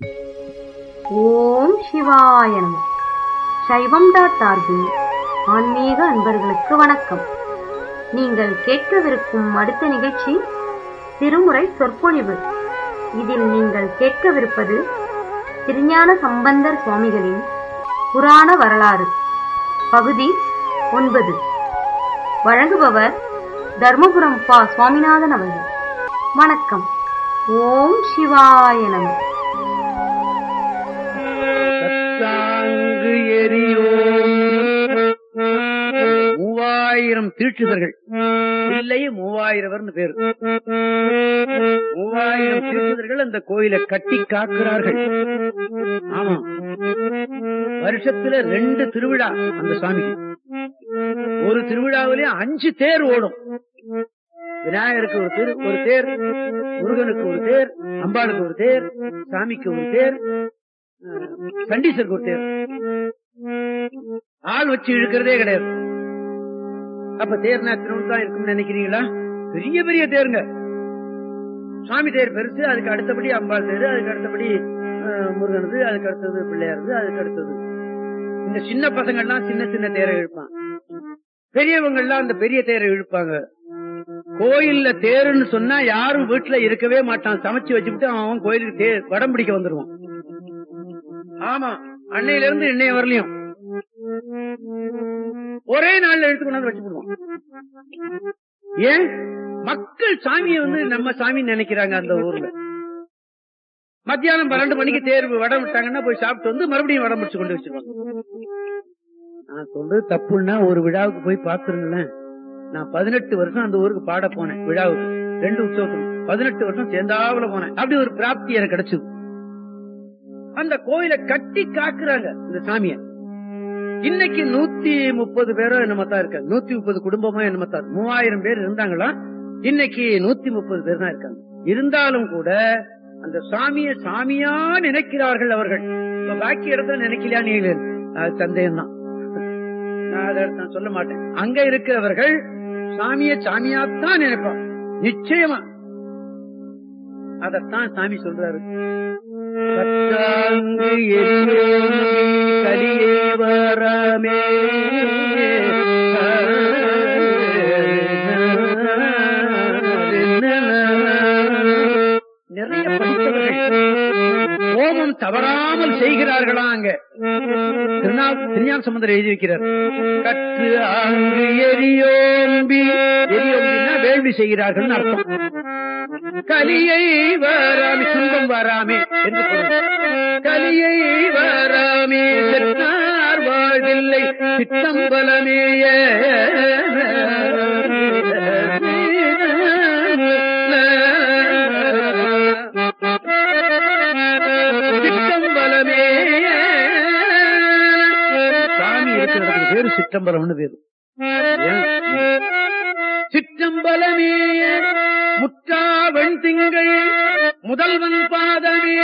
ஓம் சிவாய நம சைவம் டாட் ஆர்கின் ஆன்மீக அன்பர்களுக்கு வணக்கம் நீங்கள் கேட்கவிருக்கும் அடுத்த நிகழ்ச்சி திருமுறை சொற்பொழிவு இதில் நீங்கள் கேட்கவிருப்பது திருஞான சம்பந்தர் சுவாமிகளின் புராண வரலாறு பகுதி ஒன்பது வழங்குபவர் தர்மபுரம் பா சுவாமிநாதன் அவர்கள் வணக்கம் ஓம் சிவாய நம சத்தாங்கு எரியோம் மூவாயிரம் தீட்சிதர்கள் இல்லை மூவாயிரவர்னு பேரு மூவாயிரம் தீட்சிதர்கள் அந்த கோயிலை கட்டி காக்கிறார்கள் ஆமா வருஷத்துல ரெண்டு திருவிழா அந்த சாமிக்கு ஒரு திருவிழாவிலே அஞ்சு தேர் ஓடும் விநாயகருக்கு ஒரு தேர் ஒரு தேர் முருகனுக்கு ஒரு தேர் அம்பாளுக்கு ஒரு தேர் சாமிக்கு ஒரு தேர் கண்டீசருக்கு ஒரு தேர் ஆள் வச்சு இழுக்கிறதே கிடையாது அப்ப தேர்னா திருவிழா தான் இருக்கும்னு நினைக்கிறீங்களா பெரிய பெரிய தேருங்க சாமி தேர் பெருசு அதுக்கு அடுத்தபடி அம்பாள் தேர் அதுக்கு அடுத்தபடி அஹ், முருகனது அதுக்கு அடுத்தது பிள்ளையாரது அதுக்கு அடுத்தது இந்த சின்ன பசங்கள்லாம் சின்ன சின்ன தேரை இழுப்பான் பெரியவங்க எல்லாம் அந்த பெரிய தேரை இழுப்பாங்க கோயில்ல தேருன்னு சொன்னா யாரும் வீட்டுல இருக்கவே மாட்டான் சமைச்சு வச்சுக்கிட்டு அவன் கோயிலுக்கு தேர் வடம் பிடிக்க வந்துருவான் ஆமா அன்னையில இருந்து இன்னைய வரலையும் ஒரே நாள்ல எடுத்து கொண்டாந்து வச்சு போடுவான் ஏன் மக்கள் சாமியை வந்து நம்ம சாமி நினைக்கிறாங்க அந்த ஊர்ல மத்தியானம் பன்னெண்டு மணிக்கு தேர்வு வடம் விட்டாங்கன்னா போய் சாப்பிட்டு வந்து மறுபடியும் வடம் முடிச்சு கொண்டு வச்சிருவாங்க நான் சொல்றது தப்புன்னா ஒரு விழாவுக்கு போய் பாத்துருங்களேன் நான் பதினெட்டு வருஷம் அந்த ஊருக்கு பாட போனேன் விழாவுக்கு ரெண்டு உற்சவத்துக்கு பதினெட்டு வருஷம் சேர்ந்தாவுல போனேன் அப்படி ஒரு பிராப்தி எனக்கு கிடைச்சது அந்த கோயிலை கட்டி காக்குறாங்க இந்த சாமிய இன்னைக்கு நூத்தி முப்பது பேரோ என்னமோ தான் இருக்காங்க நூத்தி முப்பது குடும்பமோ என்னமோ தான் மூவாயிரம் பேர் இருந்தாங்களா இன்னைக்கு நூத்தி முப்பது பேர் தான் இருக்காங்க இருந்தாலும் கூட அந்த சாமிய சாமியா நினைக்கிறார்கள் அவர்கள் இப்ப பாக்கி இடத்துல நினைக்கலையா நீ சந்தேகம் தான் நான் அதை நான் சொல்ல மாட்டேன் அங்க இருக்கிறவர்கள் சாமிய சாமியாத்தான் நினைப்பான் நிச்சயமா அதத்தான் சாமி சொல்றாரு கற்றாங்கு எரியோம் கலியை வரமே நிறைய படித்தவர்கள் ஹோமம் தவறாமல் செய்கிறார்களா அங்க திருநாள் திருஞான சம்பந்தர் எழுதி வைக்கிறார் கற்று ஆங்கு எரியோம்பி எரியோம்பின்னா வேள்வி செய்கிறார்கள் அர்த்தம் கலியை வராமே துன்பம் வராமே என்று பொருள் கலியை வராமே செற்றார் வாழ்வில்லை சித்தம்பலமேய சித்தம்பலமே சாமி இருக்கிறதுக்கு பேரு சிற்றம்பலம்னு பேரு ஏன்? சிற்றம்பலமே முற்றா வெண்திங்கள் முதல்வன் பாதமே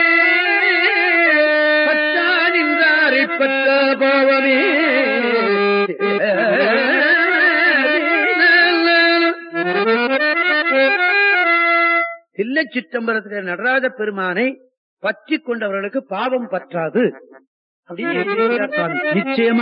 பற்றா நின்றாரை பற்ற பாவமே தில்லை சிற்றம்பலத்தில் நடராஜ பெருமானை பற்றி கொண்டவர்களுக்கு பாவம் பற்றாது அப்படின்னு எழுதியிருக்கிறார் சுவாமி. நிச்சயமா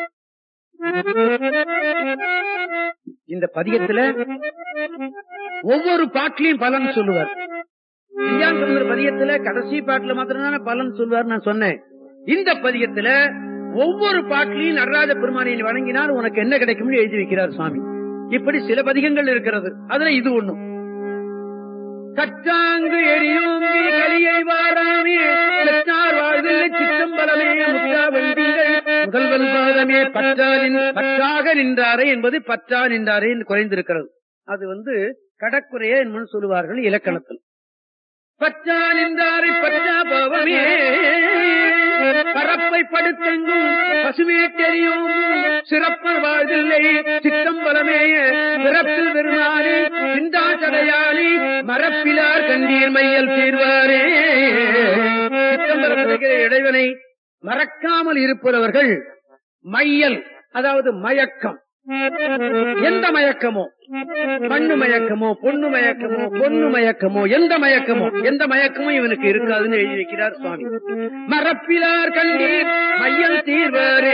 இந்த பதியத்துல ஒவ்வொரு பாட்டிலையும் பலன் சொல்லுவார் விஞ்ஞான பதியத்துல கடைசி பாட்டுல மாத்திரம் பலன் சொல்லுவார் நான் சொன்னேன் இந்த பதியத்துல ஒவ்வொரு பாட்டிலையும் நடராஜ பெருமானை நீ வணங்கினால் உனக்கு என்ன கிடைக்கும்னு எழுதி வைக்கிறார் சுவாமி இப்படி சில பதிகங்கள் இருக்கிறது அதுல இது ஒண்ணும் கற்றாங்கு எரியோம்பி கலியை வாராமே செற்றார் வாழ்வில் சிற்றம்பலமே முற்றா வெண்டிகள் முதல்வன் பாதமே பற்றாரின் பற்றாக நின்றாரே என்பது பற்றா நின்றாரே என்று குறைந்திருக்கிறது அது வந்து கடற்குறையே என்று சொல்லுவார்கள் இலக்கணத்தில் பற்றா நின்றாரை பற்றா பாவமே பரப்பை படுத்தெங்கும் பசுமே தெரியும் சிறப்பர் வாழ்வில்லை சித்தம்பலமேய பிறப்பில் பெருமாறி சிந்தாச்சடையாளி மரப்பிலார் கண்ணீர் மையல் தீர்வாரே சித்தம்பலத்தில் இருக்கிற இறைவனை மறக்காமல் இருப்பவர்கள் மையல் அதாவது மயக்கம் எந்த மயக்கமோ மண்ணு மயக்கமோ பொண்ணு மயக்கமோ பொண்ணு மயக்கமோ எந்த மயக்கமோ எந்த மயக்கமும் இவனுக்கு இருக்காதுன்னு எழுதி வைக்கிறார் சுவாமி மரப்பிலார் கண்டீர் மையம் தீர்வாரே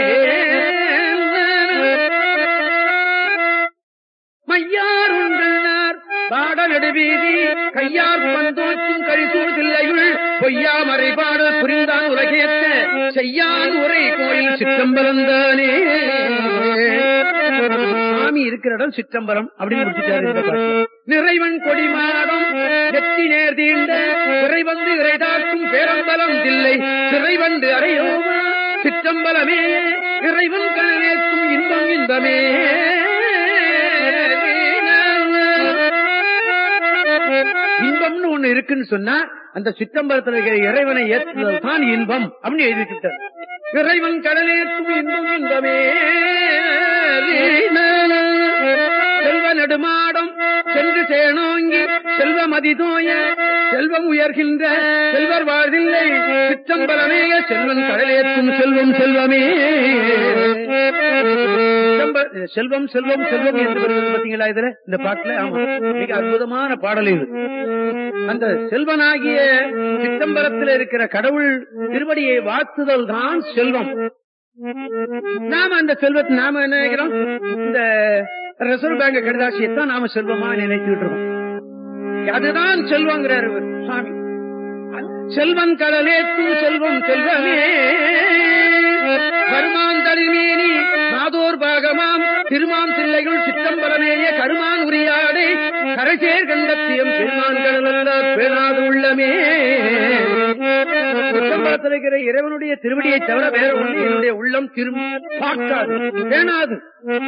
மையார் உண்டனார் பாட நடுவீதி கையார் பந்தோச்சும் கரிசூர் தில்லையுள் பொய்யா மறைபாடு புரிந்தான் உலகேத்த செய்யான் உரை கோயில் சிற்றம்பலந்தானே சாமி இருக்கிற இடம் சிற்றம்பலம் அப்படின்னு முடிச்சுட்டாரு இந்த பாட்டுல. நிறைவன் கொடிமாடம் நெத்தி நேர் தீண்ட இறைவந்து இறைதாக்கும் பேரம்பலம் தில்லை சிறைவண்டு அறையோமா சிற்றம்பலமே இறைவன் கணேக்கும் இன்பம் இன்பமே இன்பம்னு ஒண்ணு இருக்குன்னு சொன்னா அந்த சித்தம்பரத்தில் இருக்கிற இறைவனை ஏற்றுதல் தான் இன்பம் அப்படின்னு எழுதி வச்சுட்டார் இறைவன் கடலேற்றும் இன்பம் இன்பமே செல்வ நெடுமாடம் சென்று சேனோங்கி செல்வம் அதிதோய செல்வம் உயர்கின்ற செல்வர் வாழ்தில்லை சிற்றம்பலமே செல்வன் கடலேற்றும் செல்வம் செல்வமே சிற்றம்ப- செல்வம் செல்வம் செல்வம் என்று வருவது பாத்தீங்களா இதுல இந்த பாட்டுல ஆமா மிக அற்புதமான பாடல் இது அந்த செல்வனாகிய சித்தம்பரத்தில் இருக்கிற கடவுள் திருவடியை வாழ்த்துதல் தான் செல்வம் நாம அந்த செல்வத்தை நாம என்ன நினைக்கிறோம் இந்த ரிசர்வ் பேங்க் கடிதாசியத்தான் நாம செல்வமா நினைச்சுட்டு இருக்கோம் அதுதான் செல்வங்கிறார் இவர் சுவாமி செல்வன் கடலேற்றும் செல்வம் செல்வமே வருமாந்தளிமேனி மாதோர் பாகமாம் திருமாம் தில்லைகள் சிற்றம்பலமேய கருமான் உரியாடை கரைசேர் கண்டத்தியம் பெருமான் கடலல்லார் பேணாது உள்ளமே சிற்றம்பலத்தில் இருக்கிற இறைவனுடைய திருவடியை தவிர வேற ஒன்று என்னுடைய உள்ளம் திரும்ப பார்க்காது பேணாது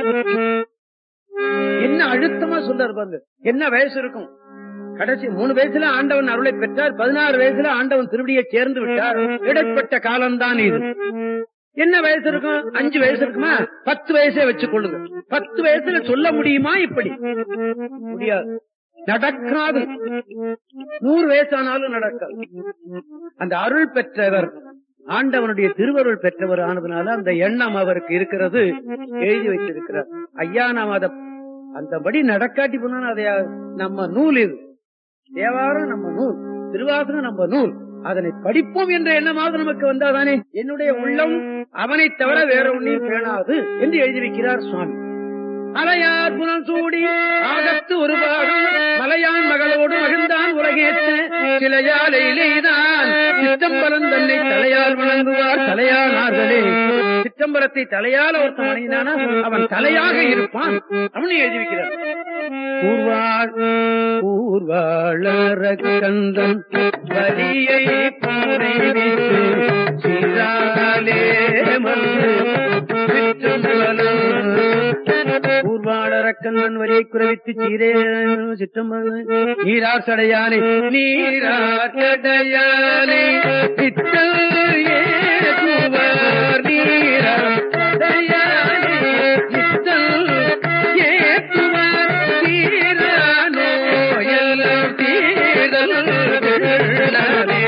என்ன அழுத்தமா சொல்றாரு பாருங்க என்ன வயசு இருக்கும் கடைசி மூணு வயசுல ஆண்டவன் அருளை பெற்றார் பதினாறு வயசுல ஆண்டவன் திருவடியை சேர்ந்து விட்டார் இடைப்பட்ட காலம்தான் இது என்ன வயசு இருக்கும் அஞ்சு வயசு இருக்குமா பத்து வயசே வச்சுக் கொள்ளுங்க பத்து வயசுல சொல்ல முடியுமா இப்படி முடியாது நடக்காது நூறு வயசானாலும் நடக்காது அந்த அருள் பெற்றவர் ஆண்டவனுடைய திருவருள் பெற்றவர் ஆனதுனால அந்த எண்ணம் அவருக்கு இருக்கிறது எழுதி வைத்திருக்கிறார் ஐயா நாம் அதை அந்தபடி நடக்காட்டி போனா அதை நம்ம நூல் இது தேவாரம் நம்ம நூல் திருவாசகம் நம்ம நூல் அதனை படிப்போம் என்ற எண்ணமாவது நமக்கு வந்தாதானே என்னுடைய உள்ளம் அவனை தவிர வேற ஒன்றையும் பேணாது என்று எழுதி வைக்கிறார் சுவாமி அலையார் குணம் சூடி ஆகத்து ஒரு பாகம் மலையான் மகளோடு மகிழ்ந்தான் உலகேற்ற சிலையாலையிலேதான் சித்தம்பரம் தன்னை தலையால் வணங்குவார் தலையானார்களே சித்தம்பரத்தை தலையால் ஒருத்தன் வணங்கினானா அவன் தலையாக இருப்பான் அவனை எழுதி வைக்கிறார் கூர்வாள் கூர்வாளர கந்தன் வலியை புரைவித்து சிறாலே வந்து சிற்றம்பலம் ஊர்வாளரக்கண்ணன் வரியை குறைவித்து சீரே சிற்றம் நீரார் சடையானே நீரார் சடையானே சித்தல் ஏற்றுவார் நீரார் சடையானே சித்தல் ஏற்றுவார் தீரானோ எல்லாம் தீரல் திருநாளே.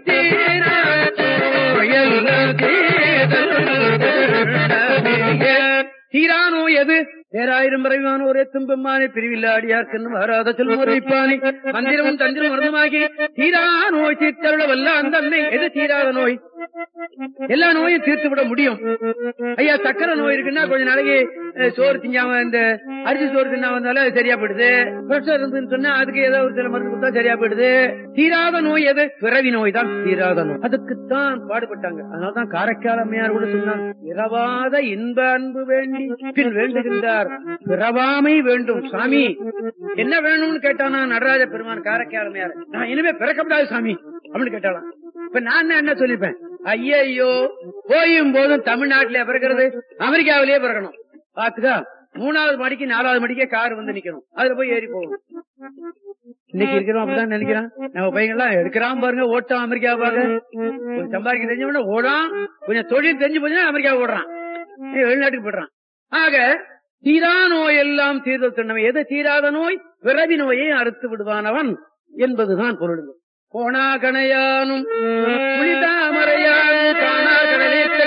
தீரானோ எல்லாம் தீரல் திருநாளே. தீரானோ எது பேராயிரம் பிறவிமானோரே தும்பெம்மானே பிரிவில்லாடியார்க்கென்னும் வராத செல்முறைப்பானே மந்திரமும் தந்திரம் மருந்துமாகி தீரா நோய் தீர்த்தருள வல்ல அந்த அன்னை எது தீராத நோய் எல்லா நோயும் தீர்த்து விட முடியும் ஐயா சக்கரை நோய் இருக்குன்னா கொஞ்ச நாளைக்கு அஹ், சோறு திங்காம இந்த அரிசி சோறு தின்னா வந்தாலும் அது சரியா போயிடுது பிரஷர் இருந்துன்னு சொன்னா அதுக்கு ஏதோ ஒரு சில மருந்து கொடுத்தா சரியா போயிடுது தீராத நோய் எது பிறவி நோய் தான் தீராத நோய் அதுக்குத்தான் பாடுபட்டாங்க அதனாலதான் காரைக்கால் அம்மையார் கூட சொன்னார் பிறவாத இன்ப அன்பு வேண்டி பின் வேண்டுகின்றார் பிறவாமை வேண்டும் சாமி என்ன வேணும்னு கேட்டானா நடராஜ பெருமான் காரைக்கால் அம்மையார் நான் இனிமே பிறக்கப்படாது சாமி அப்படின்னு கேட்டாலாம் இப்ப நான் என்ன சொல்லிருப்பேன் ஐயையோ போயும் போதும் தமிழ்நாட்டிலே பிறக்கிறது அமெரிக்காவிலேயே பிறக்கணும் பாத்துக்கா மூணாவது மணிக்கு நாலாவது மணிக்கே கார் வந்து நிக்கணும் அதுல போய் ஏறி போகணும் இன்னைக்கு இருக்கிறோம் அப்படிதான் நினைக்கிறான் நம்ம பையன் எல்லாம் எடுக்கிறான் பாருங்க ஓட்டம் அமெரிக்கா பாருங்க கொஞ்சம் சம்பாதிக்க தெரிஞ்சவன ஓடான் கொஞ்சம் தொழில் தெரிஞ்சு போச்சுன்னா அமெரிக்கா ஓடுறான் ஏய், வெளிநாட்டுக்கு போடுறான் ஆக தீரா நோய் எல்லாம் தீர்தல் சொன்னவன் எது தீராத நோய் பிறவி நோயை அறுத்து விடுவானவன் என்பதுதான் பொருள் போனா கணையானும் புனிதாமரையானும் காணா கடலேற்ற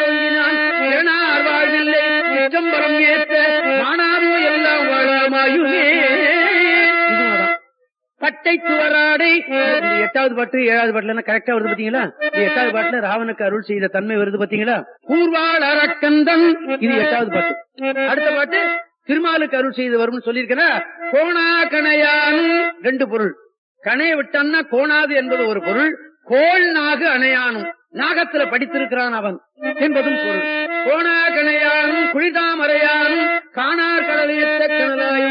கனலாரோங்கினான் ஏனார் வாழ்வில்லை சிற்றம்பரம் ஏற்ற மானாரோ எல்லாம் வாழாமாயுமே பட்டை துவராடை இந்த எட்டாவது பாட்டு ஏழாவது பாட்டுல கரெக்டா வருது பாத்தீங்களா இந்த எட்டாவது பாட்டுல ராவனுக்கு அருள் செய்த தன்மை வருது பாத்தீங்களா கூர்வாள் அரக்கந்தன் இது எட்டாவது பாட்டு அடுத்த பாட்டு திருமாலுக்கு அருள் செய்து வரும்னு சொல்லியிருக்கிறா கோணா கணையான் ரெண்டு பொருள் கணைய விட்டான்னா கோணாது என்பது ஒரு பொருள் கோள் நாகு அணையானும் நாகத்துல படித்திருக்கிறான் அவன் என்பதும் பொருள் கோணா கணையானும் குழிதாமறையானும் காணார் கடலையத்த கணலாய்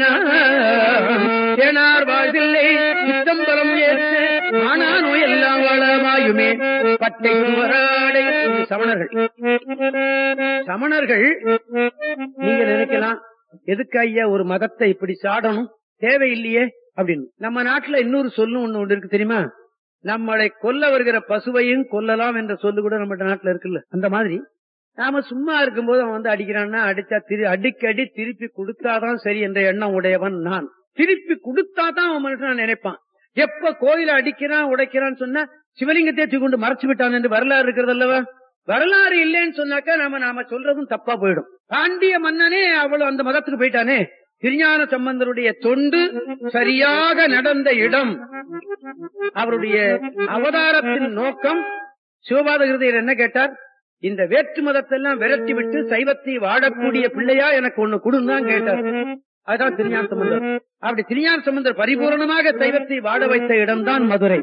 ஏனார் வாழ்வில்லை சித்தம்பரம் ஏற்று ஆனானோ எல்லாம் வளமாயுமே பட்டை குமராடை இது சமணர்கள் சமணர்கள் நீங்க நினைக்கலாம் எதுக்கு ஐயா ஒரு மதத்தை இப்படி சாடணும் தேவையில்லையே அப்படின்னு நம்ம நாட்டுல இன்னொரு சொல்லு ஒண்ணு ஒன்று இருக்கு தெரியுமா நம்மளை கொல்ல வருகிற பசுவையும் கொல்லலாம் என்ற சொல்லு கூட நம்ம நாட்டுல இருக்குல்ல அந்த மாதிரி நாம சும்மா இருக்கும்போது அவன் வந்து அடிக்கிறான்னா அடிச்சா திரு அடிக்கடி திருப்பி கொடுத்தாதான் சரி என்ற எண்ணம் உடையவன் நான் திருப்பி கொடுத்தாதான் அவன் மனுஷன் நினைப்பான் எப்ப கோயில அடிக்கிறான் உடைக்கிறான்னு சொன்னா சிவலிங்கத்தை தூக்கி கொண்டு மறைச்சு விட்டான் என்று வரலாறு இருக்கிறது அல்லவா வரலாறு இல்லைன்னு சொன்னாக்கா நாம நாம சொல்றதும் தப்பா போயிடும் பாண்டிய மன்னனே அவ்வளவு அந்த மதத்துக்கு போயிட்டானே திருஞான சம்பந்தருடைய தொண்டு சரியாக நடந்த இடம் அவருடைய அவதாரத்தின் நோக்கம் சிவபாத ஹிருதயர் என்ன கேட்டார் இந்த வேற்று மதத்தெல்லாம் விரட்டி விட்டு சைவத்தை வாழக்கூடிய பிள்ளையா எனக்கு ஒண்ணு கொடுன்னு தான் கேட்டார் அதுதான் திருஞான சம்பந்தர் அப்படி திருஞான சம்பந்தர் பரிபூர்ணமாக சைவத்தை வாழ வைத்த இடம்தான் மதுரை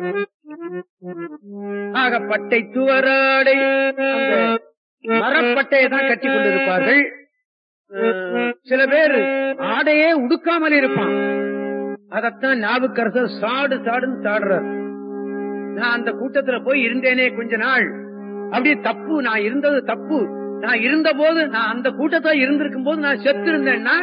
ஆக பட்டை துவராடை அந்த மரப்பட்டையை தான் கட்டி கொண்டிருப்பார்கள் அஹ், சில பேர் ஆடையே உடுக்காமல் இருப்பான் அதத்தான் ஞாபகரசர் சாடு சாடுன்னு சாடுறார் நான் அந்த கூட்டத்துல போய் இருந்தேனே கொஞ்ச நாள் அப்படியே தப்பு நான் இருந்தது தப்பு நான் இருந்த போது நான் அந்த கூட்டத்துல இருந்திருக்கும் போது நான் செத்து இருந்தேன்னா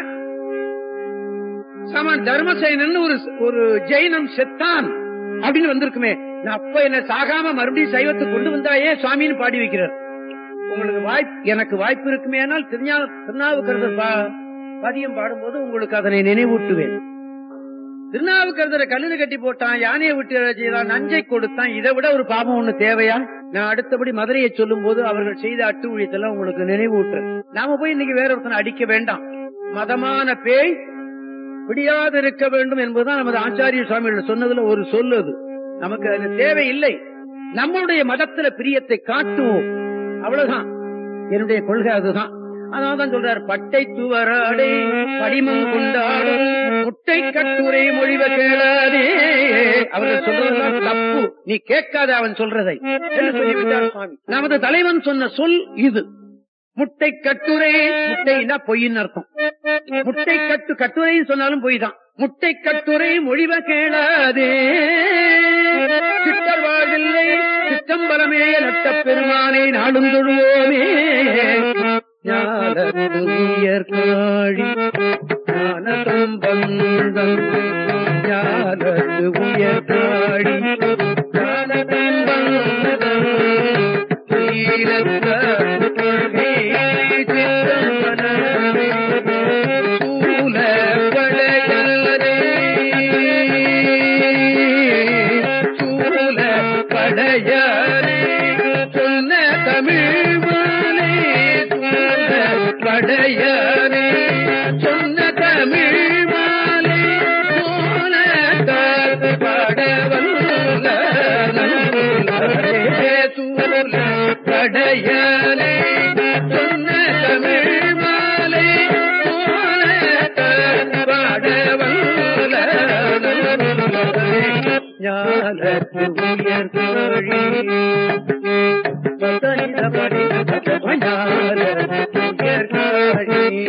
சமன் தர்மசேனன் ஒரு ஒரு ஜெயினம் செத்தான் அப்படின்னு வந்திருக்குமே நான் அப்ப என்ன சாகாம மறுபடியும் சைவத்தை கொண்டு வந்தாயே சுவாமின்னு பாடி வைக்கிறார் உங்களுக்கு வாய்ப்பு எனக்கு வாய்ப்பு இருக்குமே ஆனால் திருஞான திருநாவுக்கரசர் பா- பதியம் பாடும்போது உங்களுக்கு அதனை நினைவூட்டுவேன் திருநாவுக்கரசரை கல்லுல கட்டி போட்டான் யானையை விட்டு செய்தான் நஞ்சை கொடுத்தான் இதை விட ஒரு பாவம் ஒண்ணு தேவையா நான் அடுத்தபடி மதுரையை சொல்லும் போது அவர்கள் செய்த அட்டு ஊழியத்தெல்லாம் உங்களுக்கு நினைவூட்டுறேன் நாம போய் இன்னைக்கு வேற ஒருத்தனை அடிக்க வேண்டாம் மதமான பேய் பிடியாது இருக்க வேண்டும் என்பதுதான் நமது ஆச்சாரிய சுவாமிகள் சொன்னதுல ஒரு சொல்லுது நமக்கு அது தேவையில்லை நம்மளுடைய மதத்துல பிரியத்தை காட்டுவோம் அவ்வளவுதான் என்னுடைய கொள்கை அதுதான் அதனால்தான் சொல்றார் பட்டை துவராடே படிமம் கொண்டாடும் முட்டை கட்டுரை மொழிவ கேளாதே அவர்கள் சொல்றதெல்லாம் தப்பு நீ கேட்காத அவன் சொல்றதை என்று சொல்லிவிட்டார் சுவாமி நமது தலைவன் சொன்ன சொல் இது முட்டை கட்டுரை முட்டைன்னா பொய்ன்னு அர்த்தம் முட்டை கட்டு கட்டுரைன்னு சொன்னாலும் பொய் தான் முட்டை கட்டுரை மொழிவ கேளாதே சித்தர் வாழ்வில்லை சித்தம்பரமே நட்ட பெருமானை நாடும் தொழுவோமே ஞானத்துயர் காழி ஞானதம் பந்தம் ஞானத்து உயர் காழி ஞானதம் பந்தம் சீலத்த கொள்கை சித்தம்பரமே சூல படையாரே சூல படையாரே சொன்ன தமிழ் மாலை சூல படையாரே சொன்ன தமிழ் மாலை சோல படவல்ல சூல படையாரே சொன்ன தமிழ் மாலை சோல படவல்ல ஞானத்து உயர் தோழி பதனித படித ஞானத்து உயர் தோழி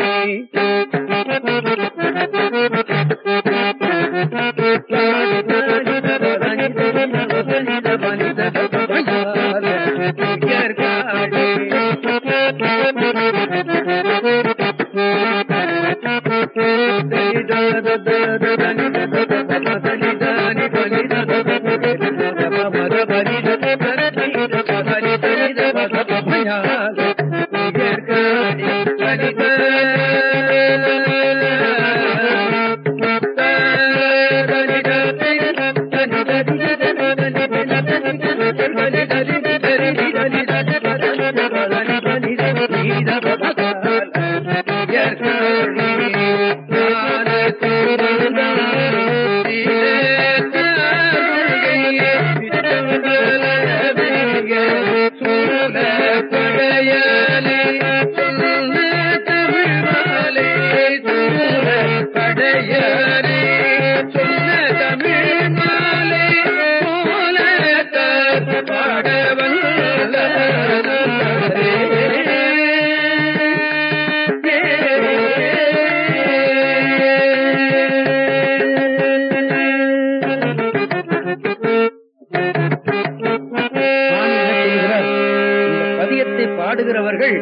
பாடவன் பதியத்தை பாடுகிறவர்கள்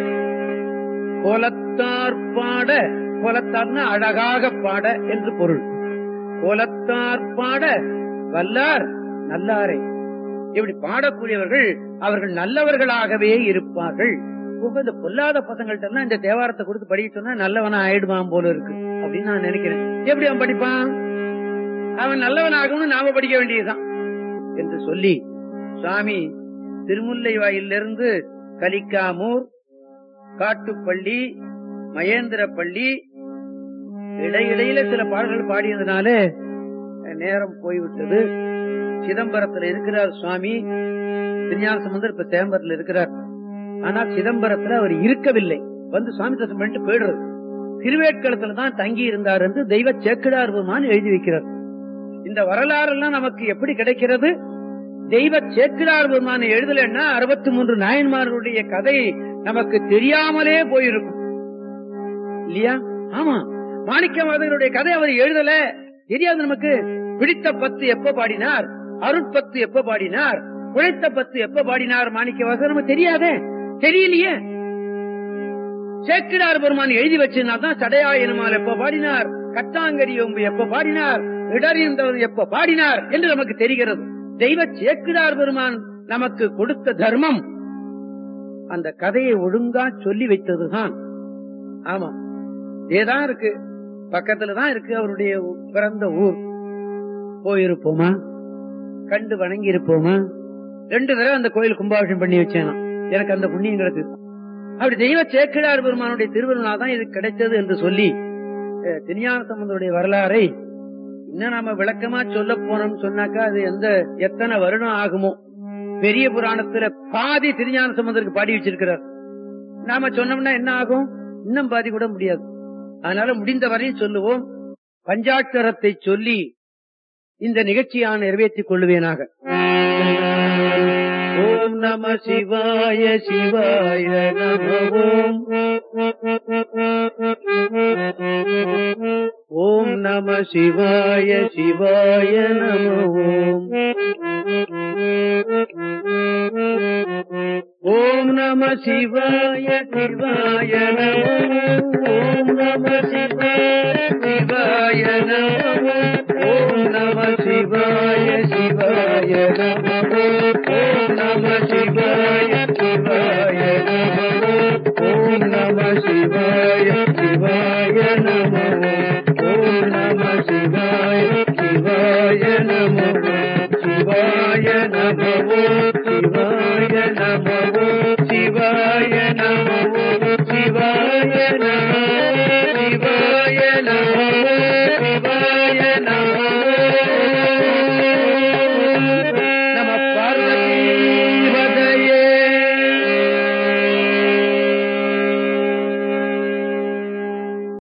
கோலத்தார் பாட கோலத்தார்னா அழகாக பாட என்று பொருள் கோலத்தார் பாட வல்லார் நல்லாரை இப்படி பாடக்கூடியவர்கள் அவர்கள் நல்லவர்களாகவே இருப்பார்கள் இப்ப இந்த பொல்லாத பசங்கள்ட்ட எல்லாம் இந்த தேவாரத்தை கொடுத்து படிக்க சொன்னா நல்லவனா ஆயிடுவான் போல இருக்கு அப்படின்னு நான் நினைக்கிறேன் எப்படி அவன் படிப்பான் அவன் நல்லவனாகணும்னு நாம படிக்க வேண்டியதுதான் என்று சொல்லி சுவாமி திருமுல்லை வாயிலிருந்து கலிக்காமூர் காட்டுப்பள்ளி மகேந்திரப்பள்ளி இடையிடையில சில பாடல்கள் பாடியதுனால நேரம் போய்விட்டது சிதம்பரத்துல இருக்கிறார் சுவாமி திருஞான சம்பந்தர் இப்ப சேம்பரத்துல இருக்கிறார் ஆனா சிதம்பரத்துல அவர் இருக்கவில்லை வந்து சுவாமி தரிசனம் பண்ணிட்டு போயிடுறது திருவேட்களத்துல தான் தங்கி இருந்தார் என்று தெய்வ சேக்கிடார் பெருமான் எழுதி வைக்கிறார் இந்த வரலாறு எல்லாம் நமக்கு எப்படி கிடைக்கிறது தெய்வ சேக்கிடார் பெருமான் எழுதலன்னா அறுபத்தி மூன்று நாயன்மார்களுடைய கதை நமக்கு தெரியாமலே போயிருக்கும் இல்லையா ஆமா மாணிக்கவாதனுடைய கதை அவர் எழுதல தெரியாது நமக்கு பிடித்த பத்து எப்ப பாடினார் அருட்பத்து எப்ப பாடினார் உழைத்த பத்து எப்ப பாடினார் மாணிக்கவாசர் நமக்கு தெரியாதே தெரியலையே சேக்கிடார் பெருமான் எழுதி வச்சிருந்தாதான் சடையாயனுமால் எப்ப பாடினார் கட்டாங்கரி ஒம்பு எப்ப பாடினார் இடறிந்தவர் எப்ப பாடினார் என்று நமக்கு தெரிகிறது தெய்வ சேக்கிடார் பெருமான் நமக்கு கொடுத்த தர்மம் அந்த கதையை ஒழுங்கா சொல்லி வைத்ததுதான் ஆமா இதேதான் இருக்கு பக்கத்துலதான் இருக்கு அவருடைய பிறந்த ஊர் போயிருப்போமா கண்டு வணங்கி இருப்போமா ரெண்டு தடவை அந்த கோயில் கும்பாபிஷம் பண்ணி வச்சேன் எனக்கு அந்த புண்ணியம் கிடைச்சது அப்படி தெய்வ சேக்கிழார் பெருமானுடைய திருவிழா தான் இது கிடைத்தது என்று சொல்லி திருஞான சம்பந்தருடைய வரலாறை இன்னும் நாம விளக்கமா சொல்ல போனோம்னு சொன்னாக்கா அது எந்த எத்தனை வருடம் ஆகுமோ பெரிய புராணத்துல பாதி திருஞான சம்பந்தருக்கு பாடி வச்சிருக்கிறார் நாம சொன்னோம்னா என்ன ஆகும் இன்னும் பாதி கூட முடியாது அதனால முடிந்த வரையும் சொல்லுவோம் பஞ்சாட்சரத்தை சொல்லி இந்த நிகழ்ச்சியான நிறைவேற்றிக் கொள்வேனாக ஓம் நம சிவாய சிவாய நம ஓம் ஓம் நம சிவாய சிவாய நம ஓம் ஓம் நம சிவாய சிவாய நம ஓம் நம சிவாய சிவாய நம ஓம் நம சிவாய சிவாய நம ஓம் நம சிவாய சிவாய நம ஓம் நம சிவாய சிவாய